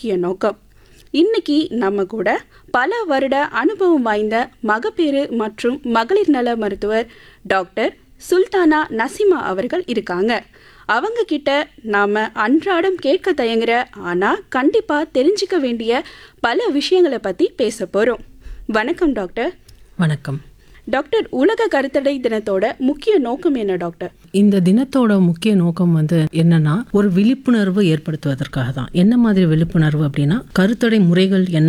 முக்கிய நோக்கம் இன்னைக்கு நம்ம கூட பல வருட அனுபவம் வாய்ந்த மகப்பேறு மற்றும் மகளிர் நல மருத்துவர் டாக்டர் சுல்தானா நசிமா அவர்கள் இருக்காங்க அவங்க கிட்ட நாம அன்றாடம் கேட்க தயங்குற ஆனா கண்டிப்பா தெரிஞ்சுக்க வேண்டிய பல விஷயங்களை பத்தி பேச போறோம் வணக்கம் டாக்டர் வணக்கம் டாக்டர் உலக கருத்தடை தினத்தோட முக்கிய நோக்கம் என்ன டாக்டர் இந்த தினத்தோட முக்கிய நோக்கம் வந்து என்னன்னா ஒரு விழிப்புணர்வு ஏற்படுத்துவதற்காக தான் என்ன மாதிரி விழிப்புணர்வு அப்படின்னா கருத்தடை முறைகள் என்ன